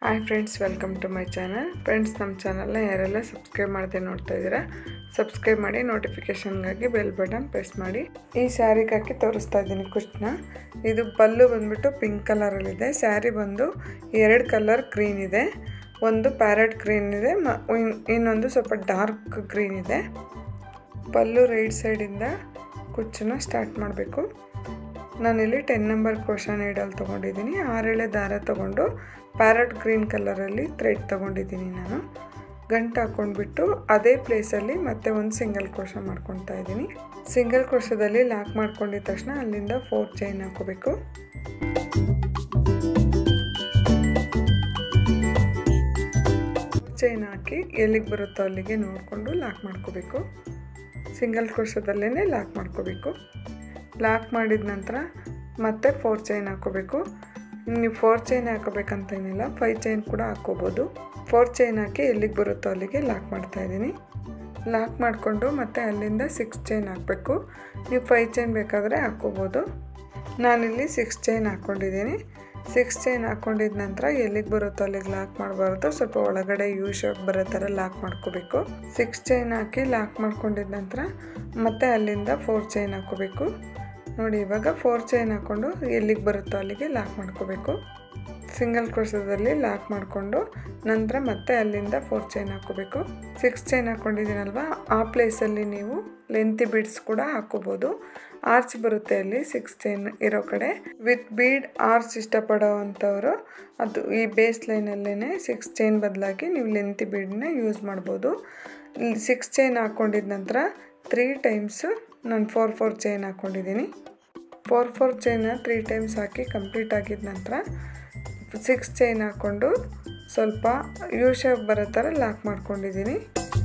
hi friends welcome to my channel friends ನಮ್ಮ ಚಾನಲ್ನ ಯಾರೆಲ್ಲ ಸಬ್ಸ್ಕ್ರೈಬ್ ಮಾಡದೆ ನೋಡ್ತಾ ಇದ್ದೀರಾ ಸಬ್ಸ್ಕ್ರೈಬ್ ಮಾಡಿ ನೋಟಿಫಿಕೇಷನ್ಗಾಗಿ ಬೆಲ್ ಬಟನ್ ಪ್ರೆಸ್ ಮಾಡಿ ಈ ಸ್ಯಾರಿಗೆ ಹಾಕಿ ತೋರಿಸ್ತಾ ಇದ್ದೀನಿ ಕುಷ್ಟನ್ನ ಇದು ಪಲ್ಲು ಬಂದ್ಬಿಟ್ಟು ಪಿಂಕ್ ಕಲರಲ್ಲಿದೆ ಸ್ಯಾರಿ ಬಂದು ಎರಡು ಕಲರ್ ಗ್ರೀನ್ ಇದೆ ಒಂದು ಪ್ಯಾರೆಟ್ ಗ್ರೀನ್ ಇದೆ ಮ ಇನ್- ಇನ್ನೊಂದು ಸ್ವಲ್ಪ ಡಾರ್ಕ್ ಗ್ರೀನ್ ಇದೆ ಪಲ್ಲು ರೈಟ್ ಸೈಡಿಂದ ಕುಚ್ಚನ್ನ ಸ್ಟಾರ್ಟ್ ಮಾಡಬೇಕು ನಾನಿಲ್ಲಿ ಟೆನ್ ನಂಬರ್ ಕ್ರೋಶ ನೀಡಲ್ಲಿ ತೊಗೊಂಡಿದ್ದೀನಿ ಆರೆಳೆ ದಾರ ತೊಗೊಂಡು ಪ್ಯಾರಟ್ ಗ್ರೀನ್ ಕಲರಲ್ಲಿ ಥ್ರೆಡ್ ತೊಗೊಂಡಿದ್ದೀನಿ ನಾನು ಗಂಟು ಹಾಕ್ಕೊಂಡ್ಬಿಟ್ಟು ಅದೇ ಪ್ಲೇಸಲ್ಲಿ ಮತ್ತೆ ಒಂದು ಸಿಂಗಲ್ ಕ್ರೋಶ ಮಾಡ್ಕೊತಾ ಇದ್ದೀನಿ ಸಿಂಗಲ್ ಕ್ರೋಶದಲ್ಲಿ ಲಾಕ್ ಮಾಡ್ಕೊಂಡಿದ ತಕ್ಷಣ ಅಲ್ಲಿಂದ ಫೋರ್ ಚೈನ್ ಹಾಕೋಬೇಕು ಚೈನ್ ಹಾಕಿ ಎಲ್ಲಿಗೆ ಬರುತ್ತೋ ಅಲ್ಲಿಗೆ ನೋಡಿಕೊಂಡು ಲಾಕ್ ಮಾಡ್ಕೋಬೇಕು ಸಿಂಗಲ್ ಕ್ರೋಶದಲ್ಲೇ ಲಾಕ್ ಮಾಡ್ಕೋಬೇಕು ಲಾಕ್ ಮಾಡಿದ ನಂತರ ಮತ್ತೆ ಫೋರ್ ಚೈನ್ ಹಾಕೋಬೇಕು ನೀವು ಫೋರ್ ಚೈನ್ ಹಾಕೋಬೇಕಂತ ಏನಿಲ್ಲ ಫೈವ್ ಚೈನ್ ಕೂಡ ಹಾಕ್ಕೋಬೋದು ಫೋರ್ ಚೈನ್ ಹಾಕಿ ಎಲ್ಲಿಗೆ ಬರುತ್ತೋ ಅಲ್ಲಿಗೆ ಲಾಕ್ ಮಾಡ್ತಾಯಿದ್ದೀನಿ ಲಾಕ್ ಮಾಡಿಕೊಂಡು ಮತ್ತೆ ಅಲ್ಲಿಂದ ಸಿಕ್ಸ್ ಚೈನ್ ಹಾಕಬೇಕು ನೀವು ಫೈವ್ ಚೈನ್ ಬೇಕಾದರೆ ಹಾಕ್ಕೋಬೋದು ನಾನಿಲ್ಲಿ ಸಿಕ್ಸ್ ಚೈನ್ ಹಾಕ್ಕೊಂಡಿದ್ದೀನಿ ಸಿಕ್ಸ್ ಚೈನ್ ಹಾಕ್ಕೊಂಡಿದ ನಂತರ ಎಲ್ಲಿಗೆ ಬರುತ್ತೋ ಅಲ್ಲಿಗೆ ಲಾಕ್ ಮಾಡಬಾರ್ದು ಸ್ವಲ್ಪ ಒಳಗಡೆ ಯೂ ಶೇಪ್ ಬರೋ ಥರ ಲಾಕ್ ಮಾಡ್ಕೋಬೇಕು ಸಿಕ್ಸ್ ಚೈನ್ ಹಾಕಿ ಲಾಕ್ ಮಾಡ್ಕೊಂಡಿದ ನಂತರ ಮತ್ತೆ ಅಲ್ಲಿಂದ ಫೋರ್ ಚೈನ್ ಹಾಕೋಬೇಕು ನೋಡಿ ಇವಾಗ ಫೋರ್ ಚೈನ್ ಹಾಕ್ಕೊಂಡು ಎಲ್ಲಿಗೆ ಬರುತ್ತೋ ಅಲ್ಲಿಗೆ ಲಾಕ್ ಮಾಡ್ಕೋಬೇಕು ಸಿಂಗಲ್ ಕ್ರೋಶದಲ್ಲಿ ಲಾಕ್ ಮಾಡಿಕೊಂಡು ನಂತರ ಮತ್ತೆ ಅಲ್ಲಿಂದ ಫೋರ್ ಚೈನ್ ಹಾಕೋಬೇಕು ಸಿಕ್ಸ್ ಚೈನ್ ಹಾಕ್ಕೊಂಡಿದ್ದೀನಲ್ವ ಆ ಪ್ಲೇಸಲ್ಲಿ ನೀವು ಲೆಂತಿ ಬೀಡ್ಸ್ ಕೂಡ ಹಾಕೋಬೋದು ಆರ್ಚ್ ಬರುತ್ತೆ ಅಲ್ಲಿ ಸಿಕ್ಸ್ ಚೈನ್ ಇರೋ ಕಡೆ ವಿತ್ ಬೀಡ್ ಆರ್ಚ್ ಇಷ್ಟಪಡೋ ಅಂಥವ್ರು ಅದು ಈ ಬೇಸ್ ಲೈನಲ್ಲೇ ಸಿಕ್ಸ್ ಚೈನ್ ಬದಲಾಗಿ ನೀವು ಲೆಂತಿ ಬೀಡನ್ನ ಯೂಸ್ ಮಾಡ್ಬೋದು ಸಿಕ್ಸ್ ಚೈನ್ ಹಾಕ್ಕೊಂಡಿದ ನಂತರ ತ್ರೀ ಟೈಮ್ಸು ನಾನು ಫೋರ್ ಫೋರ್ ಚೈನ್ ಹಾಕ್ಕೊಂಡಿದ್ದೀನಿ four four chain three times ಹಾಕಿ ಕಂಪ್ಲೀಟ್ ಆಗಿದ ನಂತರ ಸಿಕ್ಸ್ ಚೈನ್ ಹಾಕ್ಕೊಂಡು ಸ್ವಲ್ಪ ಯೂ ಶೇಪ್ ಬರೋ ಥರ ಲಾಕ್ ಮಾಡ್ಕೊಂಡಿದ್ದೀನಿ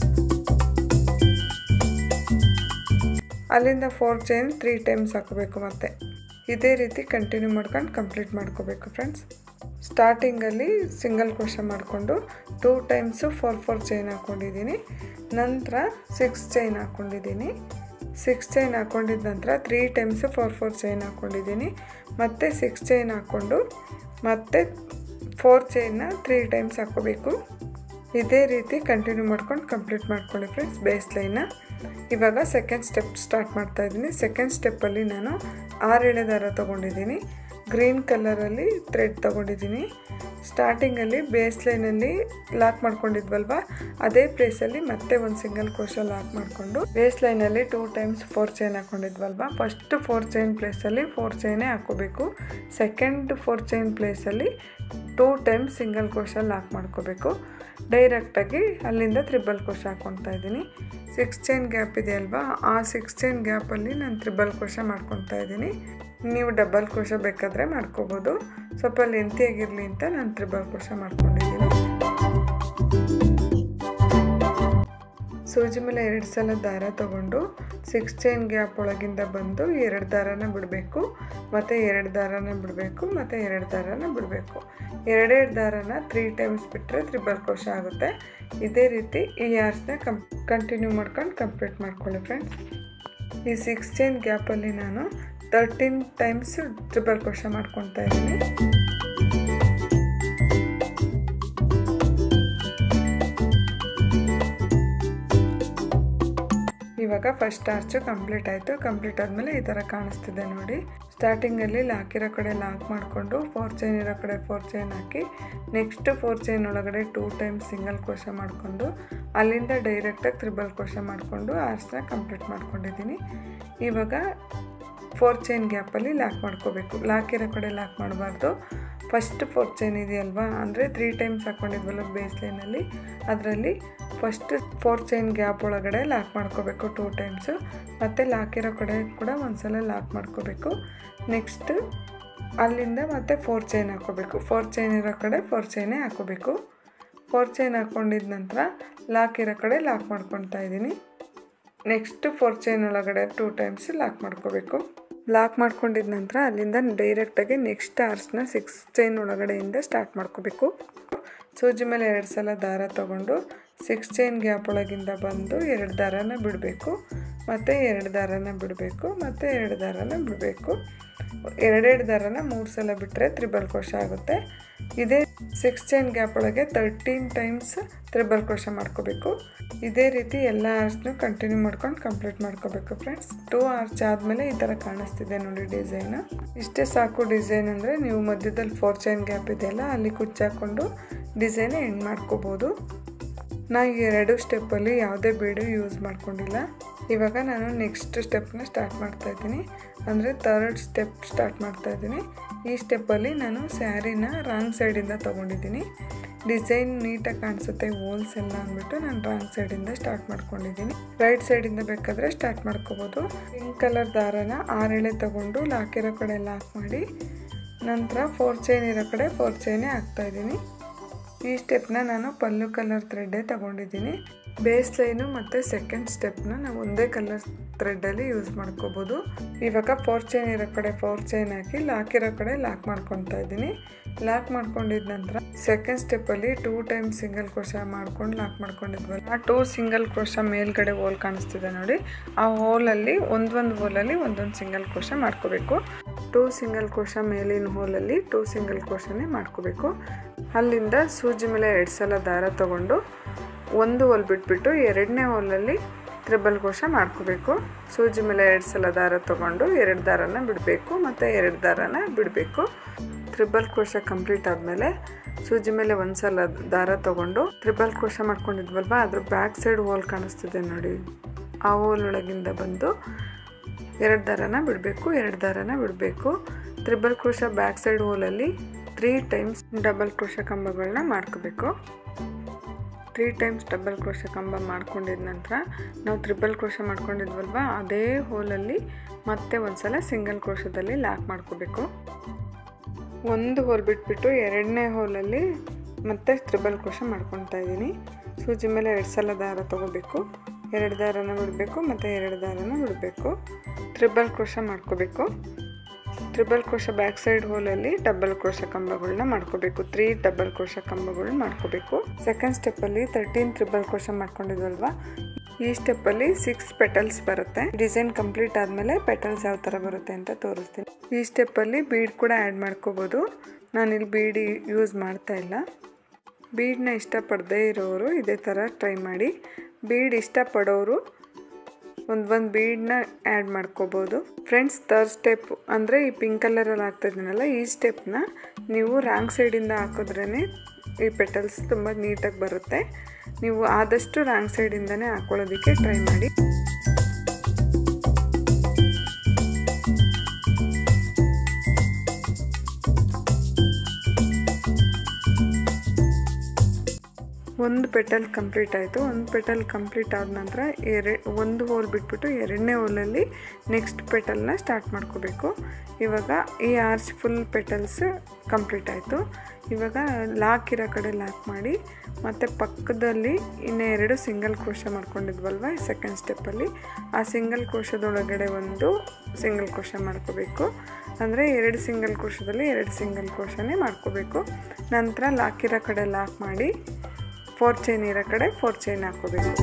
ಅಲ್ಲಿಂದ ಫೋರ್ ಚೈನ್ ತ್ರೀ ಟೈಮ್ಸ್ ಹಾಕೋಬೇಕು ಮತ್ತೆ ಇದೇ ರೀತಿ ಕಂಟಿನ್ಯೂ ಮಾಡ್ಕೊಂಡು ಕಂಪ್ಲೀಟ್ ಮಾಡ್ಕೋಬೇಕು ಫ್ರೆಂಡ್ಸ್ ಸ್ಟಾರ್ಟಿಂಗಲ್ಲಿ ಸಿಂಗಲ್ ಕ್ರೋಶ ಮಾಡಿಕೊಂಡು two times four four chain ಹಾಕ್ಕೊಂಡಿದ್ದೀನಿ ನಂತರ ಸಿಕ್ಸ್ ಚೈನ್ ಹಾಕ್ಕೊಂಡಿದ್ದೀನಿ ಸಿಕ್ಸ್ ಚೈನ್ ಹಾಕ್ಕೊಂಡಿದ ನಂತರ three times four four chain ಹಾಕ್ಕೊಂಡಿದ್ದೀನಿ ಮತ್ತು ಸಿಕ್ಸ್ ಚೈನ್ ಹಾಕ್ಕೊಂಡು ಮತ್ತೆ ಫೋರ್ ಚೈನ್ನ ತ್ರೀ ಟೈಮ್ಸ್ ಹಾಕ್ಕೋಬೇಕು ಇದೇ ರೀತಿ ಕಂಟಿನ್ಯೂ ಮಾಡ್ಕೊಂಡು ಕಂಪ್ಲೀಟ್ ಮಾಡ್ಕೊಳ್ಳಿ ಫ್ರೆಂಡ್ಸ್ ಬೇಸ್ ಲೈನ್ನ ಇವಾಗ ಸೆಕೆಂಡ್ ಸ್ಟೆಪ್ ಸ್ಟಾರ್ಟ್ ಮಾಡ್ತಾ ಇದ್ದೀನಿ ಸೆಕೆಂಡ್ ಸ್ಟೆಪ್ಪಲ್ಲಿ ನಾನು ಆರು ಎಳೆ ದಾರ ತೊಗೊಂಡಿದ್ದೀನಿ ಗ್ರೀನ್ ಕಲರಲ್ಲಿ ಥ್ರೆಡ್ ತೊಗೊಂಡಿದ್ದೀನಿ ಸ್ಟಾರ್ಟಿಂಗಲ್ಲಿ ಬೇಸ್ ಲೈನಲ್ಲಿ ಲಾಕ್ ಮಾಡ್ಕೊಂಡಿದ್ವಲ್ವ ಅದೇ ಪ್ಲೇಸಲ್ಲಿ ಮತ್ತೆ ಒಂದು ಸಿಂಗಲ್ ಕೋಶ ಲಾಕ್ ಮಾಡಿಕೊಂಡು ಬೇಸ್ ಲೈನಲ್ಲಿ ಟೂ ಟೈಮ್ಸ್ ಫೋರ್ ಚೈನ್ ಹಾಕ್ಕೊಂಡಿದ್ವಲ್ವ ಫಸ್ಟ್ ಫೋರ್ ಚೈನ್ ಪ್ಲೇಸಲ್ಲಿ ಫೋರ್ ಚೈನೇ ಹಾಕ್ಕೋಬೇಕು ಸೆಕೆಂಡ್ ಫೋರ್ ಚೈನ್ ಪ್ಲೇಸಲ್ಲಿ two times single crochet lock ಮಾಡ್ಕೋಬೇಕು ಡೈರೆಕ್ಟಾಗಿ ಅಲ್ಲಿಂದ ತ್ರಿಬಲ್ ಕೋಶ ಹಾಕ್ಕೊತಾ ಇದ್ದೀನಿ ಸಿಕ್ಸ್ ಚೈನ್ ಗ್ಯಾಪ್ ಇದೆ ಅಲ್ವಾ ಆ ಸಿಕ್ಸ್ ಚೈನ್ ಗ್ಯಾಪಲ್ಲಿ ನಾನು ತ್ರಿಬಲ್ ಕೋಶ ಮಾಡ್ಕೊತಾ ಇದ್ದೀನಿ ನೀವು ಡಬಲ್ ಕೋಶ ಬೇಕಾದರೆ ಮಾಡ್ಕೋಬೋದು ಸ್ವಲ್ಪ ಲೆಂತಿಯಾಗಿರಲಿ ಅಂತ ನಾನು ತ್ರಿಬಲ್ ಕೋಶ ಮಾಡ್ಕೊಂಡಿದ್ದೀನಿ ಸೂಜಿ ಮೇಲೆ ಎರಡು ಸಲ ದಾರ ತಗೊಂಡು ಸಿಕ್ಸ್ ಚೈನ್ ಗ್ಯಾಪ್ ಒಳಗಿಂದ ಬಂದು ಎರಡು ದಾರನ ಬಿಡಬೇಕು ಮತ್ತು ಎರಡು ದಾರನ ಬಿಡಬೇಕು ಮತ್ತು ಎರಡು ದಾರನ ಬಿಡಬೇಕು ಎರಡೆರಡು ದಾರನ ತ್ರೀ ಟೈಮ್ಸ್ ಬಿಟ್ಟರೆ ತ್ರಿಬಲ್ ಕೋಶ ಆಗುತ್ತೆ ಇದೇ ರೀತಿ ಈ ಯಾರ್ಸ್ನ ಕಂ ಕಂಟಿನ್ಯೂ ಮಾಡ್ಕೊಂಡು ಕಂಪ್ಲೀಟ್ ಮಾಡ್ಕೊಳ್ಳಿ ಫ್ರೆಂಡ್ಸ್ ಈ ಸಿಕ್ಸ್ ಚೈನ್ ಗ್ಯಾಪಲ್ಲಿ ನಾನು ತರ್ಟೀನ್ ಟೈಮ್ಸ್ ಟ್ರಿಬಲ್ ಕೋಶ ಮಾಡ್ಕೊತಾ ಇದ್ದೀನಿ ಇವಾಗ ಫಸ್ಟ್ ಆರ್ಚು ಕಂಪ್ಲೀಟ್ ಆಯಿತು ಕಂಪ್ಲೀಟ್ ಆದಮೇಲೆ ಈ ಥರ ಕಾಣಿಸ್ತಿದೆ ನೋಡಿ ಸ್ಟಾರ್ಟಿಂಗಲ್ಲಿ ಲಾಕಿರೋ ಕಡೆ ಲಾಕ್ ಮಾಡಿಕೊಂಡು ಫೋರ್ ಚೈನ್ ಇರೋ ಕಡೆ ಫೋರ್ ಚೈನ್ ಹಾಕಿ ನೆಕ್ಸ್ಟ್ ಫೋರ್ ಚೈನ್ ಒಳಗಡೆ ಟೂ ಟೈಮ್ಸ್ ಸಿಂಗಲ್ ಕೋಶ ಮಾಡಿಕೊಂಡು ಅಲ್ಲಿಂದ ಡೈರೆಕ್ಟಾಗಿ ತ್ರಿಬಲ್ ಕೋಶ ಮಾಡಿಕೊಂಡು ಆರ್ಸ್ನ ಕಂಪ್ಲೀಟ್ ಮಾಡ್ಕೊಂಡಿದ್ದೀನಿ ಇವಾಗ ಫೋರ್ ಚೈನ್ ಗ್ಯಾಪಲ್ಲಿ ಲಾಕ್ ಮಾಡ್ಕೋಬೇಕು ಲಾಕ್ ಇರೋ ಕಡೆ ಲಾಕ್ ಮಾಡಬಾರ್ದು ಫಸ್ಟ್ ಫೋರ್ ಚೈನ್ ಇದೆಯಲ್ವಾ ಅಂದರೆ ತ್ರೀ ಟೈಮ್ಸ್ ಹಾಕ್ಕೊಂಡಿದ್ವಲ್ಲ ಬೇಸ್ ಲೈನಲ್ಲಿ ಅದರಲ್ಲಿ ಫಸ್ಟ್ ಫೋರ್ ಚೈನ್ ಗ್ಯಾಪ್ ಒಳಗಡೆ ಲಾಕ್ ಮಾಡ್ಕೋಬೇಕು ಟೂ ಟೈಮ್ಸು ಮತ್ತು ಲಾಕ್ ಇರೋ ಕಡೆ ಕೂಡ ಒಂದ್ಸಲ ಲಾಕ್ ಮಾಡ್ಕೋಬೇಕು ನೆಕ್ಸ್ಟ್ ಅಲ್ಲಿಂದ ಮತ್ತೆ ಫೋರ್ ಚೈನ್ ಹಾಕ್ಕೋಬೇಕು ಫೋರ್ ಚೈನ್ ಇರೋ ಕಡೆ ಫೋರ್ ಚೈನೇ ಹಾಕ್ಕೋಬೇಕು ಫೋರ್ ಚೈನ್ ಹಾಕ್ಕೊಂಡಿದ ನಂತರ ಲಾಕ್ ಇರೋ ಕಡೆ ಲಾಕ್ ಮಾಡ್ಕೊತಾ ಇದ್ದೀನಿ ನೆಕ್ಸ್ಟ್ ಫೋರ್ ಚೈನ್ ಒಳಗಡೆ ಟೂ ಟೈಮ್ಸ್ ಲಾಕ್ ಮಾಡ್ಕೋಬೇಕು ಲಾಕ್ ಮಾಡ್ಕೊಂಡಿದ ನಂತರ ಅಲ್ಲಿಂದ ಡೈರೆಕ್ಟಾಗಿ ನೆಕ್ಸ್ಟ್ ಆರ್ಸ್ನ ಸಿಕ್ಸ್ ಚೈನ್ ಒಳಗಡೆಯಿಂದ ಸ್ಟಾರ್ಟ್ ಮಾಡ್ಕೋಬೇಕು ಸೂಜಿ ಮೇಲೆ ಎರಡು ಸಲ ದಾರ ತೊಗೊಂಡು ಸಿಕ್ಸ್ ಚೈನ್ ಗ್ಯಾಪ್ ಒಳಗಿಂದ ಬಂದು ಎರಡು ದಾರನ ಬಿಡಬೇಕು ಮತ್ತು ಎರಡು ದಾರನ ಬಿಡಬೇಕು ಮತ್ತು ಎರಡು ದಾರನ ಬಿಡಬೇಕು ಎರಡೆರಡು ದಾರನ ಮೂರು ಸಲ ಬಿಟ್ಟರೆ ತ್ರಿಬಲ್ ಕ್ರೋಶ ಆಗುತ್ತೆ ಇದೇ ಸಿಕ್ಸ್ ಚೈನ್ ಗ್ಯಾಪ್ ಒಳಗೆ ತರ್ಟೀನ್ ಟೈಮ್ಸ್ ತ್ರಿಬಲ್ ಕ್ರೋಶ ಮಾಡ್ಕೋಬೇಕು ಇದೇ ರೀತಿ ಎಲ್ಲ ಆರ್ಚ್ನು ಕಂಟಿನ್ಯೂ ಮಾಡ್ಕೊಂಡು ಕಂಪ್ಲೀಟ್ ಮಾಡ್ಕೋಬೇಕು ಫ್ರೆಂಡ್ಸ್ ಟೂ ಆರ್ಚ್ ಆದಮೇಲೆ ಈ ಥರ ಕಾಣಿಸ್ತಿದೆ ನೋಡಿ ಡಿಸೈನ್ ಇಷ್ಟೇ ಸಾಕು ಡಿಸೈನ್ ಅಂದರೆ ನೀವು ಮಧ್ಯದಲ್ಲಿ ಫೋರ್ ಚೈನ್ ಗ್ಯಾಪ್ ಇದೆಯಲ್ಲ ಅಲ್ಲಿ ಕುಚ್ಚಾಕೊಂಡು ಡಿಸೈನ್ ಎಂಡ್ ಮಾಡ್ಕೋಬೋದು ನಾ ಈ ಎರಡು ಸ್ಟೆಪ್ಪಲ್ಲಿ ಯಾವುದೇ ಬೀಡು ಯೂಸ್ ಮಾಡ್ಕೊಂಡಿಲ್ಲ ಇವಾಗ ನಾನು ನೆಕ್ಸ್ಟ್ ಸ್ಟೆಪ್ನ ಸ್ಟಾರ್ಟ್ ಮಾಡ್ತಾ ಇದ್ದೀನಿ ಅಂದರೆ ತರ್ಡ್ ಸ್ಟೆಪ್ ಸ್ಟಾರ್ಟ್ ಮಾಡ್ತಾ ಇದ್ದೀನಿ ಈ ಸ್ಟೆಪ್ಪಲ್ಲಿ ನಾನು ಸ್ಯಾರಿನ ರಾಂಗ್ ಸೈಡಿಂದ ತೊಗೊಂಡಿದ್ದೀನಿ ಡಿಸೈನ್ ನೀಟಾಗಿ ಕಾಣಿಸುತ್ತೆ ಹೋಲ್ಸ್ ಎಲ್ಲ ಅಂದ್ಬಿಟ್ಟು ನಾನು ರಾಂಗ್ ಸೈಡಿಂದ ಸ್ಟಾರ್ಟ್ ಮಾಡ್ಕೊಂಡಿದ್ದೀನಿ ರೈಟ್ ಸೈಡಿಂದ ಬೇಕಾದರೆ ಸ್ಟಾರ್ಟ್ ಮಾಡ್ಕೋಬೋದು ಪಿಂಕ್ ಕಲರ್ ದಾರನ ಆರೆಳೆ ತೊಗೊಂಡು ಲಾಕಿರೋ ಕಡೆ ಲಾಕ್ ಮಾಡಿ ನಂತರ ಫೋರ್ ಚೈನ್ ಇರೋ ಕಡೆ ಫೋರ್ ಚೈನೇ ಹಾಕ್ತಾಯಿದ್ದೀನಿ ಈ ಸ್ಟೆಪ್ನ ನಾನು ಪಲ್ಲು ಕಲರ್ ಥ್ರೆಡ್ಡೇ ತಗೊಂಡಿದ್ದೀನಿ ಬೇಸ್ ಲೈನು ಮತ್ತು ಸೆಕೆಂಡ್ ಸ್ಟೆಪ್ನ ನಾವು ಒಂದೇ ಕಲರ್ ಥ್ರೆಡ್ಡಲ್ಲಿ ಯೂಸ್ ಮಾಡ್ಕೋಬೋದು ಇವಾಗ ಫೋರ್ ಚೈನ್ ಇರೋ ಕಡೆ ಫೋರ್ ಚೈನ್ ಹಾಕಿ ಲಾಕ್ ಇರೋ ಕಡೆ ಲಾಕ್ ಮಾಡ್ಕೊತಾ ಇದ್ದೀನಿ ಲಾಕ್ ಮಾಡ್ಕೊಂಡಿದ ನಂತರ ಸೆಕೆಂಡ್ ಸ್ಟೆಪ್ಪಲ್ಲಿ ಟೂ ಟೈಮ್ ಸಿಂಗಲ್ ಕ್ರೋಶ ಮಾಡ್ಕೊಂಡು ಲಾಕ್ ಮಾಡ್ಕೊಂಡಿದ್ವಲ್ಲ ಆ ಟೂ ಸಿಂಗಲ್ ಕ್ರೋಶ ಮೇಲ್ಗಡೆ ಹೋಲ್ ಕಾಣಿಸ್ತಿದೆ ನೋಡಿ ಆ ಹೋಲಲ್ಲಿ ಒಂದೊಂದು ಹೋಲಲ್ಲಿ ಒಂದೊಂದು ಸಿಂಗಲ್ ಕ್ರೋಶ ಮಾಡ್ಕೋಬೇಕು ಟೂ ಸಿಂಗಲ್ ಕ್ರೋಶ ಮೇಲಿನ ಹೋಲಲ್ಲಿ ಟೂ ಸಿಂಗಲ್ ಕ್ರೋಶನೇ ಮಾಡ್ಕೋಬೇಕು ಅಲ್ಲಿಂದ ಸೂಜಿ ಮೇಲೆ ಎರಡು ಸಲ ದಾರ ತಗೊಂಡು ಒಂದು ಹೋಲ್ ಬಿಟ್ಬಿಟ್ಟು ಎರಡನೇ ಹೋಲಲ್ಲಿ ತ್ರಿಬಲ್ ಕ್ರೋಶ ಮಾಡ್ಕೋಬೇಕು ಸೂಜಿ ಮೇಲೆ ಎರಡು ಸಲ ದಾರ ತೊಗೊಂಡು ಎರಡು ದಾರನ ಬಿಡಬೇಕು ಮತ್ತು ಎರಡು ದಾರನ ಬಿಡಬೇಕು ತ್ರಿಬಲ್ ಕ್ರೋಶ ಕಂಪ್ಲೀಟ್ ಆದಮೇಲೆ ಸೂಜಿ ಮೇಲೆ ಒಂದು ಸಲ ದಾರ ತೊಗೊಂಡು ತ್ರಿಬಲ್ ಕ್ರೋಶ ಮಾಡ್ಕೊಂಡಿದ್ವಲ್ವ ಅದ್ರ ಬ್ಯಾಕ್ ಸೈಡ್ ಹೋಲ್ ಕಾಣಿಸ್ತಿದೆ ನೋಡಿ ಆ ಹೋಲ್ ಒಳಗಿಂದ ಬಂದು ಎರಡು ದಾರನ ಬಿಡಬೇಕು ಎರಡು ದಾರನ ಬಿಡಬೇಕು ತ್ರಿಬಲ್ ಕ್ರೋಶ ಬ್ಯಾಕ್ ಸೈಡ್ ಹೋಲಲ್ಲಿ ತ್ರೀ ಟೈಮ್ಸ್ ಡಬಲ್ ಕ್ರೋಶ ಕಂಬಗಳನ್ನ ಮಾಡ್ಕೋಬೇಕು ತ್ರೀ ಟೈಮ್ಸ್ ಡಬಲ್ ಕ್ರೋಶ ಕಂಬ ಮಾಡ್ಕೊಂಡಿದ ನಂತರ ನಾವು ತ್ರಿಬಲ್ ಕ್ರೋಶ ಮಾಡ್ಕೊಂಡಿದ್ವಲ್ವ ಅದೇ ಹೋಲಲ್ಲಿ ಮತ್ತೆ ಒಂದು ಸಲ ಸಿಂಗಲ್ ಕ್ರೋಶದಲ್ಲಿ ಲಾಕ್ ಮಾಡ್ಕೋಬೇಕು ಒಂದು ಹೋಲ್ ಬಿಟ್ಬಿಟ್ಟು ಎರಡನೇ ಹೋಲಲ್ಲಿ ಮತ್ತೆ ತ್ರಿಬಲ್ ಕ್ರೋಶ ಮಾಡ್ಕೊತಾ ಇದ್ದೀನಿ ಸೂಜಿ ಮೇಲೆ ಎರಡು ಸಲ ದಾರ ತೊಗೋಬೇಕು ಎರಡು ದಾರನ ಬಿಡಬೇಕು ಮತ್ತು ಎರಡು ದಾರನ ಬಿಡಬೇಕು ತ್ರಿಬಲ್ ಕ್ರೋಶ ಮಾಡ್ಕೋಬೇಕು ತ್ರಿಬಲ್ ಕ್ರೋಶ ಬ್ಯಾಕ್ ಸೈಡ್ ಹೋಲಲ್ಲಿ ಡಬಲ್ ಕ್ರೋಶ ಕಂಬಗಳನ್ನ ಮಾಡ್ಕೋಬೇಕು ತ್ರೀ ಡಬಲ್ ಕ್ರೋಶ ಕಂಬಗಳನ್ನ ಮಾಡ್ಕೋಬೇಕು ಸೆಕೆಂಡ್ ಸ್ಟೆಪ್ಪಲ್ಲಿ ತರ್ಟೀನ್ ತ್ರಿಬಲ್ ಕ್ರೋಶ ಮಾಡ್ಕೊಂಡಿದ್ವಲ್ವಾ ಈ ಸ್ಟೆಪ್ಪಲ್ಲಿ ಸಿಕ್ಸ್ ಪೆಟಲ್ಸ್ ಬರುತ್ತೆ ಡಿಸೈನ್ ಕಂಪ್ಲೀಟ್ ಆದಮೇಲೆ ಪೆಟಲ್ಸ್ ಯಾವ ಥರ ಬರುತ್ತೆ ಅಂತ ತೋರಿಸ್ತೀನಿ ಈ ಸ್ಟೆಪ್ಪಲ್ಲಿ ಬೀಡ್ ಕೂಡ ಆ್ಯಡ್ ಮಾಡ್ಕೋಬೋದು ನಾನಿಲ್ಲಿ ಬೀಡ್ ಯೂಸ್ ಮಾಡ್ತಾ ಇಲ್ಲ ಬೀಡನ್ನ ಇಷ್ಟಪಡದೇ ಇರೋರು ಇದೇ ಥರ ಟ್ರೈ ಮಾಡಿ ಬೀಡ್ ಇಷ್ಟಪಡೋರು ಒಂದು ಒಂದು ಬೀಡನ್ನ ಆ್ಯಡ್ ಮಾಡ್ಕೋಬೋದು ಫ್ರೆಂಡ್ಸ್ ತರ್ಡ್ ಸ್ಟೆಪ್ ಅಂದರೆ ಈ ಪಿಂಕ್ ಕಲರಲ್ಲಿ ಹಾಕ್ತಿದ್ದೀನಲ್ಲ ಈ ಸ್ಟೆಪ್ನ ನೀವು ರಾಂಗ್ ಸೈಡಿಂದ ಹಾಕಿದ್ರೇ ಈ ಪೆಟಲ್ಸ್ ತುಂಬ ನೀಟಾಗಿ ಬರುತ್ತೆ ನೀವು ಆದಷ್ಟು ರಾಂಗ್ ಸೈಡಿಂದನೇ ಹಾಕ್ಕೊಳ್ಳೋದಕ್ಕೆ ಟ್ರೈ ಮಾಡಿ ಒಂದು ಪೆಟಲ್ ಕಂಪ್ಲೀಟ್ ಆಯಿತು ಒಂದು ಪೆಟಲ್ ಕಂಪ್ಲೀಟ್ ಆದ ನಂತರ ಎರೆ ಒಂದು ಹೋಲ್ ಬಿಟ್ಬಿಟ್ಟು ಎರಡನೇ ಹೋಲಲ್ಲಿ ನೆಕ್ಸ್ಟ್ ಪೆಟಲ್ನ ಸ್ಟಾರ್ಟ್ ಮಾಡ್ಕೋಬೇಕು ಇವಾಗ ಈ ಆರ್ಚ್ ಫುಲ್ ಪೆಟಲ್ಸ್ ಕಂಪ್ಲೀಟ್ ಆಯಿತು ಇವಾಗ ಲಾಕ್ ಇರೋ ಕಡೆ ಲಾಕ್ ಮಾಡಿ ಮತ್ತು ಪಕ್ಕದಲ್ಲಿ ಇನ್ನೂ ಎರಡು ಸಿಂಗಲ್ ಕ್ರೋಶ ಮಾಡ್ಕೊಂಡಿದ್ವಲ್ವ ಸೆಕೆಂಡ್ ಸ್ಟೆಪ್ಪಲ್ಲಿ ಆ ಸಿಂಗಲ್ ಕ್ರೋಶದೊಳಗಡೆ ಒಂದು ಸಿಂಗಲ್ ಕ್ರೋಶ ಮಾಡ್ಕೋಬೇಕು ಅಂದರೆ ಎರಡು ಸಿಂಗಲ್ ಕ್ರೋಶದಲ್ಲಿ ಎರಡು ಸಿಂಗಲ್ ಕ್ರೋಶನೇ ಮಾಡ್ಕೋಬೇಕು ನಂತರ ಲಾಕ್ ಇರೋ ಕಡೆ ಲಾಕ್ ಮಾಡಿ ಫೋರ್ ಚೈನ್ ಇರೋ ಕಡೆ ಫೋರ್ ಚೈನ್ ಹಾಕೋಬೇಕು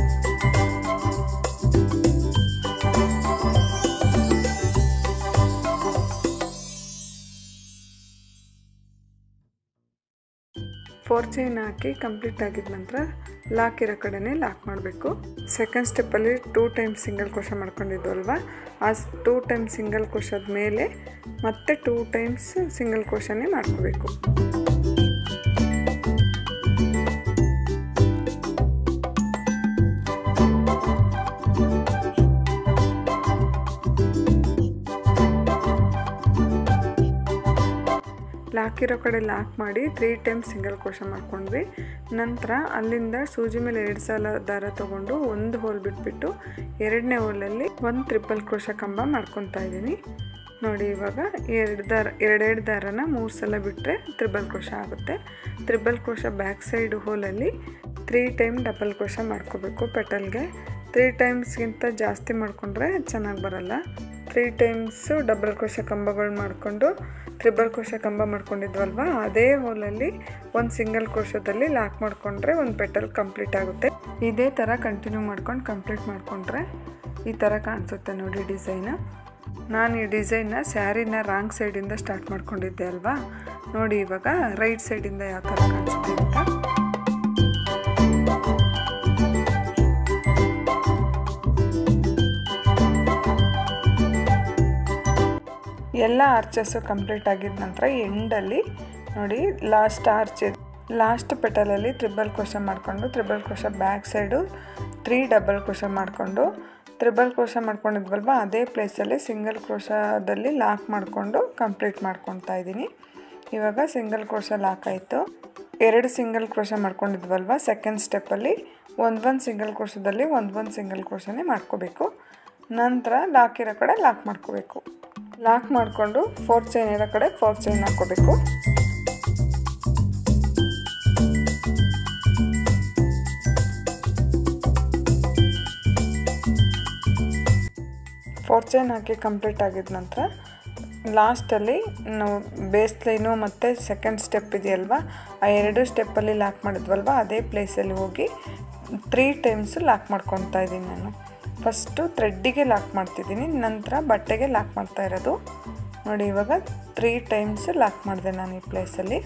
ಫೋರ್ ಚೈನ್ ಹಾಕಿ ಕಂಪ್ಲೀಟ್ ಆಗಿದ ನಂತರ ಲಾಕ್ ಇರೋ ಕಡೆನೇ ಲಾಕ್ ಮಾಡಬೇಕು ಸೆಕೆಂಡ್ ಸ್ಟೆಪ್ಪಲ್ಲಿ ಟೂ ಟೈಮ್ ಸಿಂಗಲ್ ಕ್ರೋಶ ಮಾಡ್ಕೊಂಡಿದ್ವಲ್ವ ಆ ಟೂ ಟೈಮ್ ಸಿಂಗಲ್ ಕ್ರೋಶದ ಮೇಲೆ ಮತ್ತೆ ಟೂ ಟೈಮ್ಸ್ ಸಿಂಗಲ್ ಕ್ರೋಶನೇ ಮಾಡ್ಕೋಬೇಕು ಲಾಕ್ ಇರೋ ಕಡೆ ಲಾಕ್ ಮಾಡಿ ತ್ರೀ ಟೈಮ್ ಸಿಂಗಲ್ ಕ್ರೋಶ ಮಾಡ್ಕೊಂಡ್ವಿ ನಂತರ ಅಲ್ಲಿಂದ ಸೂಜಿ ಮೇಲೆ ಎರಡು ಸಲ ದಾರ ತೊಗೊಂಡು ಒಂದು ಹೋಲ್ ಬಿಟ್ಬಿಟ್ಟು ಎರಡನೇ ಹೋಲಲ್ಲಿ ಒಂದು ಟ್ರಿಪಲ್ ಕ್ರೋಶ ಕಂಬ ಮಾಡ್ಕೊತಾ ಇದ್ದೀನಿ ನೋಡಿ ಇವಾಗ ಎರಡು ದಾರ ಎರಡೆರಡು ದಾರನ ಮೂರು ಸಲ ಬಿಟ್ಟರೆ ತ್ರಿಬಲ್ ಕ್ರೋಶ ಆಗುತ್ತೆ ತ್ರಿಬಲ್ ಕ್ರೋಶ ಬ್ಯಾಕ್ ಸೈಡ್ ಹೋಲಲ್ಲಿ ತ್ರೀ ಟೈಮ್ ಡಬಲ್ ಕ್ರೋಶ ಮಾಡ್ಕೋಬೇಕು ಪೆಟಲ್ಗೆ ತ್ರೀ ಟೈಮ್ಸ್ಗಿಂತ ಜಾಸ್ತಿ ಮಾಡಿಕೊಂಡ್ರೆ ಚೆನ್ನಾಗಿ ಬರಲ್ಲ three three times double crochet ಕಂಬಗಳು ಮಾಡಿಕೊಂಡು ತ್ರಿಬಲ್ ಕ್ರೋಶ ಕಂಬ ಮಾಡ್ಕೊಂಡಿದ್ವಲ್ವ ಅದೇ ಹೋಲಲ್ಲಿ ಒಂದು ಸಿಂಗಲ್ ಕ್ರೋಶದಲ್ಲಿ ಲಾಕ್ ಮಾಡಿಕೊಂಡ್ರೆ ಒಂದು ಪೆಟಲ್ ಕಂಪ್ಲೀಟ್ ಆಗುತ್ತೆ ಇದೇ ಥರ ಕಂಟಿನ್ಯೂ ಮಾಡ್ಕೊಂಡು ಕಂಪ್ಲೀಟ್ ಮಾಡಿಕೊಂಡ್ರೆ ಈ ಥರ ಕಾಣಿಸುತ್ತೆ ನೋಡಿ ಡಿಸೈನ್ ನಾನು ಈ ಡಿಸೈನ್ನ ಸ್ಯಾರಿನ ರಾಂಗ್ ಸೈಡಿಂದ ಸ್ಟಾರ್ಟ್ ಮಾಡ್ಕೊಂಡಿದ್ದೆ ಅಲ್ವಾ ನೋಡಿ ಇವಾಗ ರೈಟ್ ಸೈಡಿಂದ ಯಾವ ಥರ ಕಾಣಿಸುತ್ತೆ ಅಂತ ಎಲ್ಲ ಆರ್ಚಸ್ಸು ಕಂಪ್ಲೀಟ್ ಆಗಿದ ನಂತರ ಎಂಡಲ್ಲಿ ನೋಡಿ ಲಾಸ್ಟ್ ಆರ್ಚ್ ಲಾಸ್ಟ್ ಪೆಟಲಲ್ಲಿ ತ್ರಿಬಲ್ ಕ್ರೋಶ ಮಾಡಿಕೊಂಡು triple crochet back side three double crochet ಮಾಡಿಕೊಂಡು ತ್ರಿಬಲ್ ಕ್ರೋಶ ಮಾಡ್ಕೊಂಡಿದ್ವಲ್ವ ಅದೇ ಪ್ಲೇಸಲ್ಲಿ ಸಿಂಗಲ್ ಕ್ರೋಶದಲ್ಲಿ ಲಾಕ್ ಮಾಡಿಕೊಂಡು ಕಂಪ್ಲೀಟ್ ಮಾಡ್ಕೊತಾ ಇದ್ದೀನಿ ಇವಾಗ ಸಿಂಗಲ್ ಕ್ರೋಶ ಲಾಕ್ ಆಯಿತು ಎರಡು ಸಿಂಗಲ್ ಕ್ರೋಶ ಮಾಡ್ಕೊಂಡಿದ್ವಲ್ವ ಸೆಕೆಂಡ್ ಸ್ಟೆಪ್ಪಲ್ಲಿ ಒಂದು ಒಂದು ಸಿಂಗಲ್ ಕ್ರೋಶದಲ್ಲಿ ಒಂದು ಒಂದು ಸಿಂಗಲ್ ಕ್ರೋಶನೇ ಮಾಡ್ಕೋಬೇಕು ನಂತರ ಲಾಕ್ ಇರೋ ಕಡೆ ಲಾಕ್ ಮಾಡ್ಕೋಬೇಕು ಲಾಕ್ ಮಾಡಿಕೊಂಡು ಫೋರ್ತ್ ಚೈನ್ ಇರೋ ಕಡೆ ಫೋರ್ತ್ ಚೈನ್ ಹಾಕ್ಕೋಬೇಕು ಫೋರ್ತ್ ಚೈನ್ ಹಾಕಿ ಕಂಪ್ಲೀಟ್ ಆಗಿದ ನಂತರ ಲಾಸ್ಟಲ್ಲಿ ನಾವು ಬೇಸ್ ಲೈನು ಮತ್ತು ಸೆಕೆಂಡ್ ಸ್ಟೆಪ್ ಇದೆಯಲ್ವ ಆ ಎರಡು ಸ್ಟೆಪ್ಪಲ್ಲಿ ಲಾಕ್ ಮಾಡಿದ್ವಲ್ವ ಅದೇ ಪ್ಲೇಸಲ್ಲಿ ಹೋಗಿ ತ್ರೀ ಟೈಮ್ಸು ಲಾಕ್ ಮಾಡ್ಕೊತಾ ಇದ್ದೀನಿ ನಾನು ಫಸ್ಟು ಥ್ರೆಡ್ಡಿಗೆ ಲಾಕ್ ಮಾಡ್ತಿದ್ದೀನಿ ನಂತರ ಬಟ್ಟೆಗೆ ಲಾಕ್ ಮಾಡ್ತಾ ಇರೋದು ನೋಡಿ ಇವಾಗ ತ್ರೀ ಟೈಮ್ಸ್ ಲಾಕ್ ಮಾಡಿದೆ ನಾನು ಈ ಪ್ಲೇಸಲ್ಲಿ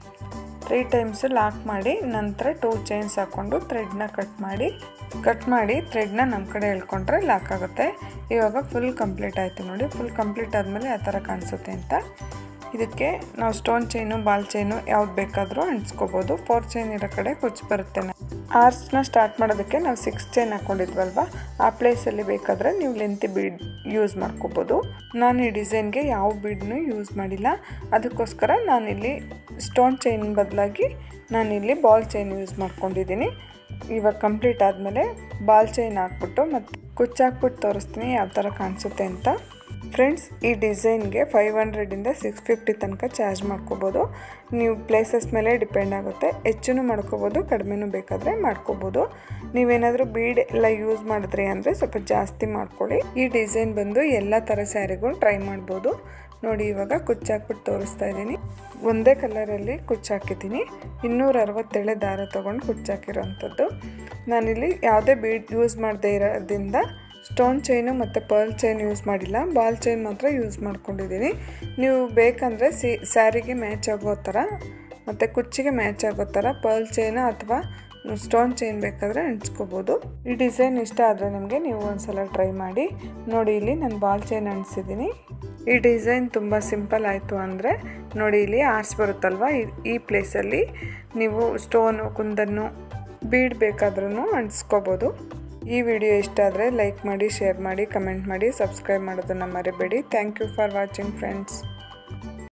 ತ್ರೀ ಟೈಮ್ಸು ಲಾಕ್ ಮಾಡಿ ನಂತರ ಟೂ ಚೈನ್ಸ್ ಹಾಕ್ಕೊಂಡು ಥ್ರೆಡ್ನ ಕಟ್ ಮಾಡಿ ಕಟ್ ಮಾಡಿ ಥ್ರೆಡ್ನ ನಮ್ಮ ಕಡೆ ಎಳ್ಕೊಂಡ್ರೆ ಲಾಕ್ ಆಗುತ್ತೆ ಇವಾಗ ಫುಲ್ ಕಂಪ್ಲೀಟ್ ಆಯಿತು ನೋಡಿ ಫುಲ್ ಕಂಪ್ಲೀಟ್ ಆದಮೇಲೆ ಆ ಥರ ಕಾಣಿಸುತ್ತೆ ಅಂತ ಇದಕ್ಕೆ ನಾವು ಸ್ಟೋನ್ ಚೈನು ಬಾಲ್ ಚೈನು ಯಾವ್ದು ಬೇಕಾದರೂ ಅಂಟಿಸ್ಕೋಬೋದು ಫೋರ್ ಚೈನ್ ಇರೋ ಕಡೆ ಕುಚ್ಚು ಬರುತ್ತೆ ಆರ್ಚ್ನ ಸ್ಟಾರ್ಟ್ ಮಾಡೋದಕ್ಕೆ ನಾವು ಸಿಕ್ಸ್ ಚೈನ್ ಹಾಕ್ಕೊಂಡಿದ್ವಲ್ವ ಆ ಪ್ಲೇಸಲ್ಲಿ ಬೇಕಾದರೆ ನೀವು ಲೆಂತಿ ಬೀಡ್ ಯೂಸ್ ಮಾಡ್ಕೋಬೋದು ನಾನು ಈ ಡಿಸೈನ್ಗೆ ಯಾವ ಬೀಡ್ನು ಯೂಸ್ ಮಾಡಿಲ್ಲ ಅದಕ್ಕೋಸ್ಕರ ನಾನಿಲ್ಲಿ ಸ್ಟೋನ್ ಚೈನ್ ಬದಲಾಗಿ ನಾನಿಲ್ಲಿ ಬಾಲ್ ಚೈನ್ ಯೂಸ್ ಮಾಡ್ಕೊಂಡಿದ್ದೀನಿ ಇವಾಗ ಕಂಪ್ಲೀಟ್ ಆದಮೇಲೆ ಬಾಲ್ ಚೈನ್ ಹಾಕ್ಬಿಟ್ಟು ಮತ್ತು ಕುಚ್ಚಾಕ್ಬಿಟ್ಟು ತೋರಿಸ್ತೀನಿ ಯಾವ ಥರ ಕಾಣಿಸುತ್ತೆ ಅಂತ ಫ್ರೆಂಡ್ಸ್ ಈ ಡಿಸೈನ್ಗೆ ಫೈವ್ ಹಂಡ್ರೆಡಿಂದ ಸಿಕ್ಸ್ ಫಿಫ್ಟಿ ತನಕ ಚಾರ್ಜ್ ಮಾಡ್ಕೋಬೋದು ನೀವು ಪ್ಲೇಸಸ್ ಮೇಲೆ ಡಿಪೆಂಡ್ ಆಗುತ್ತೆ ಹೆಚ್ಚು ಮಾಡ್ಕೋಬೋದು ಕಡಿಮೆನೂ ಬೇಕಾದರೆ ಮಾಡ್ಕೋಬೋದು ನೀವೇನಾದರೂ ಬೀಡ್ ಎಲ್ಲ ಯೂಸ್ ಮಾಡಿದ್ರಿ ಅಂದರೆ ಸ್ವಲ್ಪ ಜಾಸ್ತಿ ಮಾಡ್ಕೊಳ್ಳಿ ಈ ಡಿಸೈನ್ ಬಂದು ಎಲ್ಲ ಥರ ಸ್ಯಾರಿಗೂ ಟ್ರೈ ಮಾಡ್ಬೋದು ನೋಡಿ ಇವಾಗ ಕುಚ್ಚಾಕ್ಬಿಟ್ಟು ತೋರಿಸ್ತಾ ಇದ್ದೀನಿ ಒಂದೇ ಕಲರಲ್ಲಿ ಕುಚ್ಚಾಕಿದ್ದೀನಿ ಇನ್ನೂರ ಅರವತ್ತೇಳೆ ದಾರ ತೊಗೊಂಡು ಕುಚ್ಚಾಕಿರೋವಂಥದ್ದು ನಾನಿಲ್ಲಿ ಯಾವುದೇ ಬೀಡ್ ಯೂಸ್ ಮಾಡದೇ ಇರೋದ್ರಿಂದ ಸ್ಟೋನ್ ಚೈನು ಮತ್ತು ಪರ್ಲ್ ಚೈನ್ ಯೂಸ್ ಮಾಡಿಲ್ಲ ಬಾಲ್ ಚೈನ್ ಮಾತ್ರ ಯೂಸ್ ಮಾಡ್ಕೊಂಡಿದ್ದೀನಿ ನೀವು ಬೇಕಂದರೆ ಸಿ ಸ್ಯಾರಿಗೆ ಮ್ಯಾಚ್ ಆಗೋ ಥರ ಮತ್ತು ಕುಚ್ಚಿಗೆ ಮ್ಯಾಚ್ ಆಗೋ ಥರ ಪರ್ಲ್ ಚೈನು ಅಥವಾ ಸ್ಟೋನ್ ಚೈನ್ ಬೇಕಾದರೆ ಅಂಟಿಸ್ಕೋಬೋದು ಈ ಡಿಸೈನ್ ಇಷ್ಟ ಆದರೆ ನಿಮಗೆ ನೀವು ಒಂದ್ಸಲ ಟ್ರೈ ಮಾಡಿ ನೋಡಿ ಇಲ್ಲಿ ನಾನು ಬಾಲ್ ಚೈನ್ ಅಂಟಿಸಿದ್ದೀನಿ ಈ ಡಿಸೈನ್ ತುಂಬ ಸಿಂಪಲ್ ಆಯಿತು ಅಂದರೆ ನೋಡಿ ಇಲ್ಲಿ ಆರ್ಸ್ ಬರುತ್ತಲ್ವ ಈ ಪ್ಲೇಸಲ್ಲಿ ನೀವು ಸ್ಟೋನು ಕುಂದನ್ನು ಬೀಡ್ ಬೇಕಾದ್ರೂ ಅಂಟಿಸ್ಕೋಬೋದು ಈ ವಿಡಿಯೋ ಇಷ್ಟ ಆದರೆ ಲೈಕ್ ಮಾಡಿ ಶೇರ್ ಮಾಡಿ ಕಮೆಂಟ್ ಮಾಡಿ ಸಬ್ಸ್ಕ್ರೈಬ್ ಮಾಡೋದನ್ನು ಮರಿಬೇಡಿ thank you for watching friends